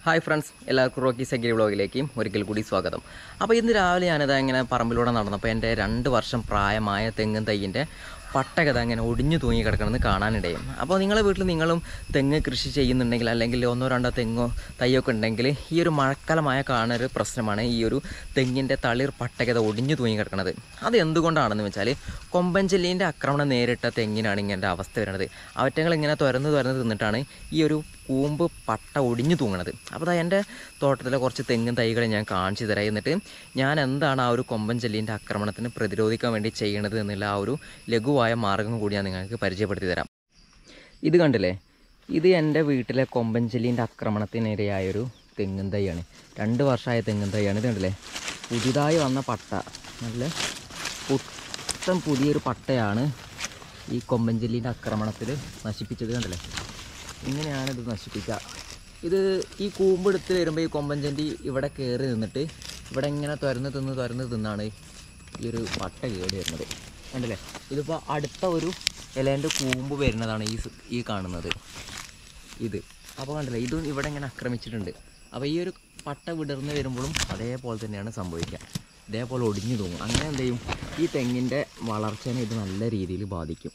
hi friends എല്ലാവർക്കും റോക്കി സഗിരി വ്ളോഗിലേക്ക് ഒരിക്കൽ കൂടി സ്വാഗതം അപ്പോൾ ഇന്ന് രാവിലെ ഞാനിതാ ഇങ്ങനെ പറമ്പിലൂടെ നടന്നപ്പോൾ എൻ്റെ രണ്ട് വർഷം പ്രായമായ തെങ്ങും തൈയിൻ്റെ പട്ടകത അങ്ങനെ ഒടിഞ്ഞു തൂങ്ങി കിടക്കണമെന്ന് കാണാനിടയും അപ്പോൾ നിങ്ങളെ വീട്ടിൽ നിങ്ങളും തെങ്ങ് കൃഷി ചെയ്യുന്നുണ്ടെങ്കിൽ അല്ലെങ്കിൽ ഒന്നോ രണ്ടോ തെങ്ങോ തൈയൊക്കെ ഉണ്ടെങ്കിൽ ഈ ഒരു മഴക്കാലമായ കാണുന്ന ഒരു പ്രശ്നമാണ് ഈ ഒരു തെങ്ങിൻ്റെ തളിർ പട്ടകത ഒടിഞ്ഞു തൂങ്ങി കിടക്കുന്നത് അത് എന്തുകൊണ്ടാണെന്ന് വെച്ചാൽ കൊമ്പൻചെല്ലീൻ്റെ ആക്രമണം നേരിട്ട തെങ്ങിനാണ് ഇങ്ങനത്തെ അവസ്ഥ വരുന്നത് അവറ്റങ്ങൾ ഇങ്ങനെ തുരന്ന് തുരന്ന് തിന്നിട്ടാണ് ഈ ഒരു കൂമ്പ് പട്ട ഒടിഞ്ഞു തൂങ്ങണത് അപ്പോൾ ദാ എൻ്റെ തോട്ടത്തിലെ കുറച്ച് തെങ്ങും തൈകൾ ഞാൻ കാണിച്ചു തരാം എന്നിട്ട് ഞാൻ എന്താണ് ആ ഒരു കൊമ്പൻ ചെല്ലീൻ്റെ ആക്രമണത്തിന് പ്രതിരോധിക്കാൻ വേണ്ടി ചെയ്യണത് എന്നുള്ള ആ ഒരു ലഘുവായ മാർഗം കൂടി ഞാൻ നിങ്ങൾക്ക് പരിചയപ്പെടുത്തി തരാം ഇത് കണ്ടില്ലേ ഇത് എൻ്റെ വീട്ടിലെ കൊമ്പൻ ചെല്ലീൻ്റെ ആക്രമണത്തിനിരയായൊരു തെങ്ങും തൈയാണ് രണ്ട് വർഷമായ തെങ്ങും തൈയാണ് ഇത് കണ്ടില്ലേ പുതിയതായി വന്ന പട്ട നല്ല പുത്തൻ പുതിയൊരു പട്ടയാണ് ഈ കൊമ്പൻ ചെല്ലീൻ്റെ ആക്രമണത്തിൽ നശിപ്പിച്ചത് കണ്ടില്ലേ ഇങ്ങനെയാണ് ഇത് നശിപ്പിക്കുക ഇത് ഈ കൂമ്പെടുത്ത് വരുമ്പോൾ ഈ കൊമ്പൻചണ്ടി ഇവിടെ കയറി നിന്നിട്ട് ഇവിടെ ഇങ്ങനെ തുരന്ന് തിന്ന് തുരന്ന് തിന്നാണ് ഈ ഒരു പട്ട കേട് വരുന്നത് കണ്ടില്ലേ ഇതിപ്പോൾ അടുത്ത ഒരു ഇലേൻ്റെ കൂമ്പ് വരുന്നതാണ് ഈ സ്- ഈ കാണുന്നത് ഇത് അപ്പോൾ കണ്ടില്ലേ ഇതും ഇവിടെ ഇങ്ങനെ ആക്രമിച്ചിട്ടുണ്ട് അപ്പോൾ ഈ ഒരു പട്ട വിടർന്ന് വരുമ്പോഴും അതേപോലെ തന്നെയാണ് സംഭവിക്കുക ഇതേപോലെ ഒടിഞ്ഞു തൂങ്ങും അങ്ങനെ എന്ത് ചെയ്യും ഈ തെങ്ങിൻ്റെ വളർച്ചേനെ ഇത് നല്ല രീതിയിൽ ബാധിക്കും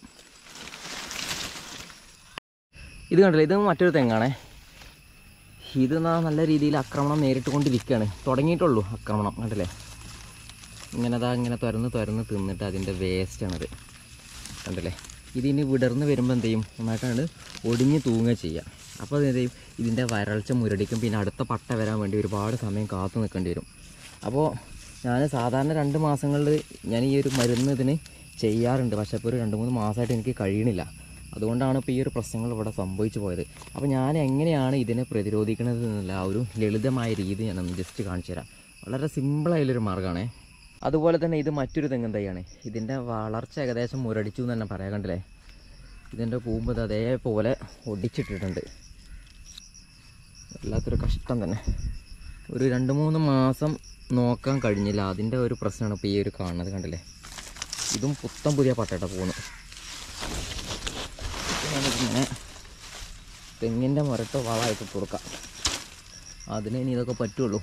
ഇത് കണ്ടില്ലേ ഇത് മറ്റൊരു തെങ്ങാണേ ഇത് നാ നല്ല രീതിയിൽ ആക്രമണം നേരിട്ട് കൊണ്ടിരിക്കുകയാണ് തുടങ്ങിയിട്ടുള്ളൂ ആക്രമണം കണ്ടില്ലേ ഇങ്ങനെ ദാ ഇങ്ങനെ തുരന്ന് തുരന്ന് തിന്നിട്ട് അതിൻ്റെ വേസ്റ്റാണിത് കണ്ടില്ലേ ഇതിനി വിടർന്ന് വരുമ്പോൾ എന്ത് ചെയ്യും നന്നായിട്ടാണ് ഒടിഞ്ഞ് തൂങ്ങുക ചെയ്യുക അപ്പോൾ അത് എന്ത് ചെയ്യും ഇതിൻ്റെ വരൾച്ച മുരടിക്കും പിന്നെ അടുത്ത പട്ട വരാൻ വേണ്ടി ഒരുപാട് സമയം കാത്തു നിൽക്കേണ്ടി വരും അപ്പോൾ ഞാൻ സാധാരണ രണ്ട് മാസങ്ങളിൽ ഞാൻ ഈ ഒരു മരുന്ന് ഇതിന് ചെയ്യാറുണ്ട് പക്ഷേ ഇപ്പോൾ ഒരു രണ്ട് മൂന്ന് മാസമായിട്ട് എനിക്ക് കഴിയണില്ല അതുകൊണ്ടാണ് ഇപ്പോൾ ഈ ഒരു പ്രശ്നങ്ങൾ ഇവിടെ സംഭവിച്ചു പോയത് അപ്പോൾ ഞാൻ എങ്ങനെയാണ് ഇതിനെ പ്രതിരോധിക്കുന്നത് എന്നുള്ള ആ ഒരു ലളിതമായ രീതി ഞാനൊന്ന് ജസ്റ്റ് കാണിച്ചു തരാം വളരെ സിമ്പിളായുള്ളൊരു മാർഗ്ഗമാണേ അതുപോലെ തന്നെ ഇത് മറ്റൊരു തെങ്ങും തൈയാണ് ഇതിൻ്റെ വളർച്ച ഏകദേശം മുരടിച്ചു എന്ന് തന്നെ പറയാം കണ്ടില്ലേ ഇതിൻ്റെ കൂമ്പ് ഇത് അതേപോലെ ഒടിച്ചിട്ടിട്ടുണ്ട് വല്ലാത്തൊരു കഷ്ടം തന്നെ ഒരു രണ്ട് മൂന്ന് മാസം നോക്കാൻ കഴിഞ്ഞില്ല അതിൻ്റെ ഒരു പ്രശ്നമാണ് ഇപ്പോൾ ഈ ഒരു കാണുന്നത് കണ്ടില്ലേ ഇതും പുത്തൻ പുതിയ പട്ടേട്ട പോകുന്നു ഇങ്ങനെ തെങ്ങിൻ്റെ മുരട്ട് വളമായിട്ട് കൊടുക്കാം അതിനെ ഇനി ഇതൊക്കെ പറ്റുള്ളൂ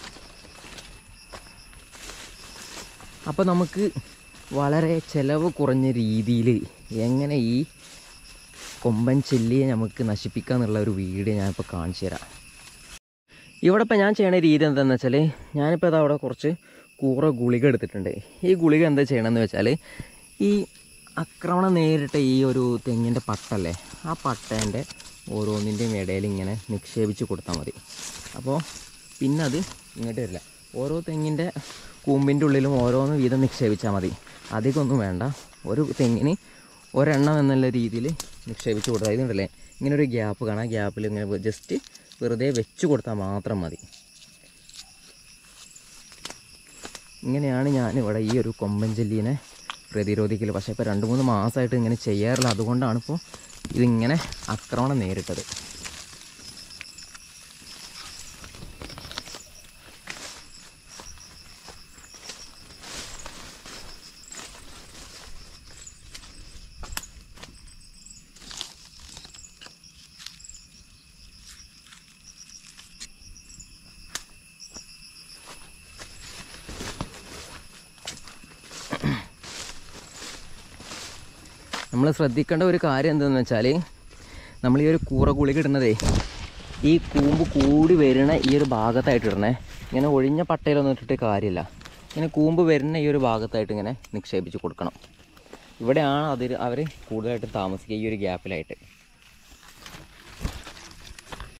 അപ്പോൾ നമുക്ക് വളരെ ചിലവ് കുറഞ്ഞ രീതിയിൽ എങ്ങനെ ഈ കൊമ്പൻ ചെല്ലിയെ നമുക്ക് നശിപ്പിക്കുക എന്നുള്ള ഒരു വീഡിയോ ഞാനിപ്പോൾ കാണിച്ചു തരാം ഇവിടെ ഇപ്പോൾ ഞാൻ ചെയ്യണ രീതി എന്താണെന്ന് വെച്ചാൽ ഞാനിപ്പോൾ അത് അവിടെ കുറച്ച് കൂറ ഗുളിക എടുത്തിട്ടുണ്ട് ഈ ഗുളിക എന്താ ചെയ്യണമെന്ന് വെച്ചാൽ ഈ ആക്രമണം നേരിട്ട ഈ ഒരു തെങ്ങിൻ്റെ പട്ടല്ലേ ആ പട്ടേൻ്റെ ഓരോന്നിൻ്റെയും ഇടയിൽ ഇങ്ങനെ നിക്ഷേപിച്ച് കൊടുത്താൽ മതി അപ്പോൾ പിന്നെ അത് ഇങ്ങോട്ട് വരില്ല ഓരോ തെങ്ങിൻ്റെ കൂമ്പിൻ്റെ ഉള്ളിലും ഓരോന്ന് വീതം നിക്ഷേപിച്ചാൽ മതി അധികമൊന്നും വേണ്ട ഒരു തെങ്ങിന് ഒരെണ്ണം എന്നുള്ള രീതിയിൽ നിക്ഷേപിച്ച് കൊടുത്താൽ ഇതുണ്ടല്ലേ ഇങ്ങനെ ഒരു ഗ്യാപ്പ് കാണാം ആ ഗ്യാപ്പിൽ ഇങ്ങനെ ജസ്റ്റ് വെറുതെ വെച്ച് കൊടുത്താൽ മാത്രം മതി ഇങ്ങനെയാണ് ഞാനിവിടെ ഈ ഒരു കൊമ്പൻ ചെല്ലീനെ പ്രതിരോധിക്കൽ പക്ഷേ ഇപ്പോൾ രണ്ട് മൂന്ന് മാസമായിട്ട് ഇങ്ങനെ ചെയ്യാറില്ല അതുകൊണ്ടാണ് ഇപ്പോൾ ഇതിങ്ങനെ ആക്രമണം നേരിട്ടത് നമ്മൾ ശ്രദ്ധിക്കേണ്ട ഒരു കാര്യം എന്താണെന്ന് വെച്ചാൽ നമ്മൾ ഈ ഒരു കൂറ ഗുളിക ഇടുന്നതേ ഈ കൂമ്പ് കൂടി വരുന്ന ഈ ഒരു ഭാഗത്തായിട്ട് ഇടണേ ഇങ്ങനെ ഒഴിഞ്ഞ പട്ടയിലൊന്നും ഇട്ടിട്ട് കാര്യമില്ല ഇങ്ങനെ കൂമ്പ് വരുന്ന ഈ ഒരു ഭാഗത്തായിട്ട് ഇങ്ങനെ നിക്ഷേപിച്ച് കൊടുക്കണം ഇവിടെയാണ് അതിൽ അവർ കൂടുതലായിട്ട് താമസിക്കുക ഈ ഒരു ഗ്യാപ്പിലായിട്ട്